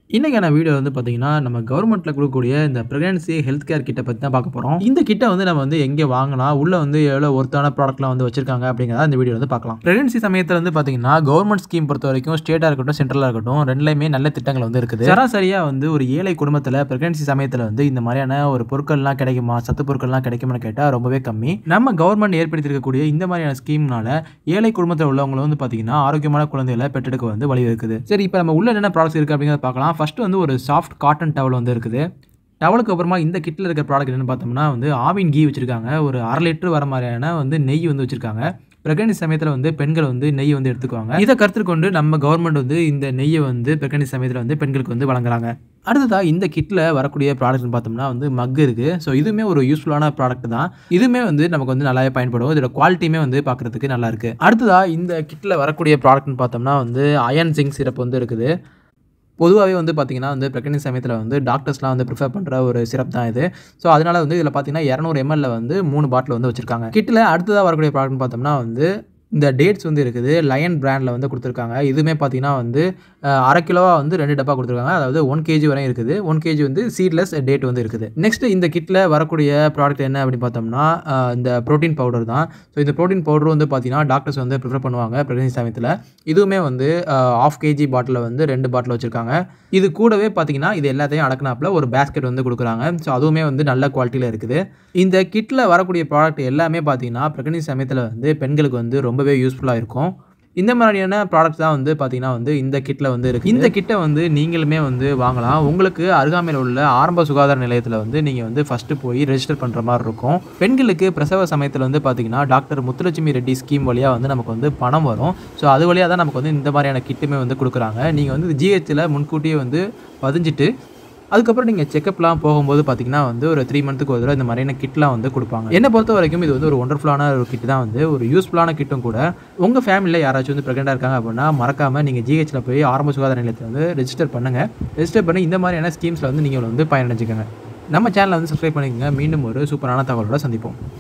இன்றைக்கான வீடியோ வந்து பார்த்தீங்கன்னா நம்ம கவர்மெண்ட்டில் கொடுக்கக்கூடிய இந்த ப்ரெக்னன்சி ஹெல்த் கேர் கிட்ட பற்றி தான் பார்க்க போகிறோம் இந்த கிட்ட வந்து நம்ம வந்து எங்கே வாங்கலாம் உள்ளே வந்து எவ்வளோ ஒருத்தான ப்ராடக்ட்லாம் வந்து வச்சிருக்காங்க அப்படிங்கிறத இந்த வீடியோ வந்து பார்க்கலாம் ப்ரெக்னன்சி சமயத்தில் வந்து பார்த்தீங்கன்னா கவர்மெண்ட் ஸ்கீம் பொறுத்த வரைக்கும் ஸ்டேட்டாக இருக்கட்டும் சென்ட்ரலாக இருக்கட்டும் ரெண்டுலையுமே நல்ல திட்டங்கள் வந்து இருக்குது சராசரியாக வந்து ஒரு ஏழை குடும்பத்தில் ப்ரெக்னன்சி சமயத்தில் வந்து இந்த மாதிரியான ஒரு பொருட்கள்லாம் கிடைக்குமா சத்து பொருட்கள்லாம் கிடைக்குமான்னு கேட்டால் ரொம்பவே கம்மி நம்ம கவர்மெண்ட் ஏற்படுத்தியிருக்கக்கூடிய இந்த மாதிரியான ஸ்கீம்னால ஏழை குடும்பத்தில் உள்ளவங்களும் வந்து பார்த்தீங்கன்னா ஆரோக்கியமான குழந்தைகளை பெற்றெடுக்க வந்து வழி இருக்குது சரி இப்போ நம்ம உள்ள என்னென்ன ப்ராடக்ட்ஸ் இருக்குது அப்படிங்கிறத பார்க்கலாம் ஃபர்ஸ்ட் வந்து ஒரு சாஃப்ட் காட்டன் டவல் வந்து இருக்குது டவலுக்கு அப்புறமா இந்த கிட்டில் இருக்க ப்ராடக்ட் என்னென்னு பார்த்தோம்னா வந்து ஆவின் கீ வச்சுருக்காங்க ஒரு அரை லிட்டர் வர மாதிரியான வந்து நெய் வந்து வச்சுருக்காங்க பிரெக்னன்சி சமயத்தில் வந்து பெண்கள் வந்து நெய் வந்து எடுத்துக்குவாங்க இதை கருத்தில் கொண்டு நம்ம கவர்மெண்ட் வந்து இந்த நெய்யை வந்து பிரெக்னன்சி சமயத்தில் வந்து பெண்களுக்கு வந்து வழங்குறாங்க அடுத்ததாக இந்த கிட்டில் வரக்கூடிய ப்ராடக்ட்னு பார்த்தோம்னா வந்து மக் இருக்குது ஸோ இதுவுமே ஒரு யூஸ்ஃபுல்லான ப்ராடக்ட் தான் இதுவுமே வந்து நமக்கு வந்து நல்லாவே பயன்படும் இதோட குவாலிட்டியுமே வந்து பார்க்குறதுக்கு நல்லா இருக்குது அடுத்ததாக இந்த கிட்டில் வரக்கூடிய ப்ராடக்ட்னு பார்த்தோம்னா வந்து அயன் ஜிங்க் சிரப் வந்து இருக்குது பொதுவாகவே வந்து பார்த்திங்கன்னா வந்து ப்ரெக்னன்சி சமயத்தில் வந்து டாக்டர்ஸ்லாம் வந்து ப்ரிஃபர் பண்ணுற ஒரு சிரப் தான் இது ஸோ அதனால் வந்து இதில் பார்த்தீங்கன்னா இரநூறு எம்எல்ல வந்து மூணு பாட்டில் வந்து வச்சுருக்காங்க கிட்டில் அடுத்ததாக வரக்கூடிய ப்ராடக்ட்னு பார்த்தோம்னா வந்து இந்த டேட்ஸ் வந்து இருக்குது லயன் பிராண்டில் வந்து கொடுத்துருக்காங்க இதுவுமே பார்த்தீங்கன்னா வந்து அஹ், அரை கிலோவாக வந்து ரெண்டு டப்பா கொடுத்துருக்காங்க அதாவது ஒன் கேஜி வரையும் இருக்குது ஒன் கேஜி வந்து சீட்லெஸ் டேட் வந்து இருக்குது நெக்ஸ்ட் இந்த கிட்டில் வரக்கூடிய ப்ராடக்ட் என்ன அப்படின்னு பார்த்தோம்னா அஹ், இந்த ப்ரோட்டீன் பவுடர் தான் ஸோ இந்த ப்ரோட்டீன் பவுடர் வந்து பார்த்தீங்கன்னா டாக்டர்ஸ் வந்து ப்ரிஃபர் பண்ணுவாங்க ப்ரெக்னன்சி சமயத்தில் இதுவுமே வந்து ஆஃப் கேஜி பாட்டிலில் வந்து ரெண்டு பாட்டில் வச்சுருக்காங்க இது கூடவே பார்த்தீங்கன்னா இது எல்லாத்தையும் அடக்குனாப்பில் ஒரு பேஸ்கெட் வந்து கொடுக்குறாங்க ஸோ அதுவுமே வந்து நல்ல குவாலிட்டியில் இருக்குது இந்த கிட்டில் வரக்கூடிய ப்ராடக்ட் எல்லாமே பார்த்தீங்கன்னா ப்ரெக்னன்சி சமயத்தில் வந்து பெண்களுக்கு வந்து ரொம்பவே யூஸ்ஃபுல்லாக இருக்கும் இந்த மாதிரியான ப்ராடக்ட்ஸ் தான் வந்து பார்த்தீங்கன்னா வந்து இந்த கிட்டில் வந்து இருக்குது இந்த கிட்டை வந்து நீங்களுமே வந்து வாங்கலாம் உங்களுக்கு அருகாமையில் உள்ள ஆரம்ப சுகாதார நிலையத்தில் வந்து நீங்கள் வந்து ஃபஸ்ட்டு போய் ரெஜிஸ்டர் பண்ணுற மாதிரி இருக்கும் பெண்களுக்கு பிரசவ சமயத்தில் வந்து பார்த்தீங்கன்னா டாக்டர் முத்துலட்சுமி ரெட்டி ஸ்கீம் வழியாக வந்து நமக்கு வந்து பணம் வரும் ஸோ அது வழியாக தான் நமக்கு வந்து இந்த மாதிரியான கிட்டுமே வந்து கொடுக்குறாங்க நீங்கள் வந்து ஜிஹெச்சில் முன்கூட்டியே வந்து பதிஞ்சிட்டு அதுக்கப்புறம் நீங்கள் செக்கப்லாம் போகும்போது பார்த்தீங்கன்னா வந்து ஒரு த்ரீ மந்த்துக்கு ஒரு தடவை இந்த மாதிரியான கிட்லாம் வந்து கொடுப்பாங்க என்னை பொறுத்த வரைக்கும் இது வந்து ஒரு ஒண்டர்ஃபுல்லான ஒரு கிட் தான் வந்து ஒரு யூஸ்ஃபுல்லான கிட்டும் கூட உங்கள் ஃபேமிலியில் யாராச்சும் வந்து ப்ரெக்னெண்ட்டாக இருக்காங்க அப்படின்னா மறக்காமல் நீங்கள் ஜிஹெச்சில் போய் ஆரம்ப சுகாதார நிலையத்தில் வந்து ரெஜிஸ்டர் பண்ணுங்கள் ரெஜிஸ்டர் பண்ணி இந்த மாதிரியான ஸ்கீம்ஸில் வந்து நீங்கள் வந்து பயனடைஞ்சுக்கோங்க நம்ம சேனலை வந்து சப்ஸ்கிரைப் பண்ணிக்கோங்க மீண்டும் ஒரு சூப்பரான தகவலோட சந்திப்போம்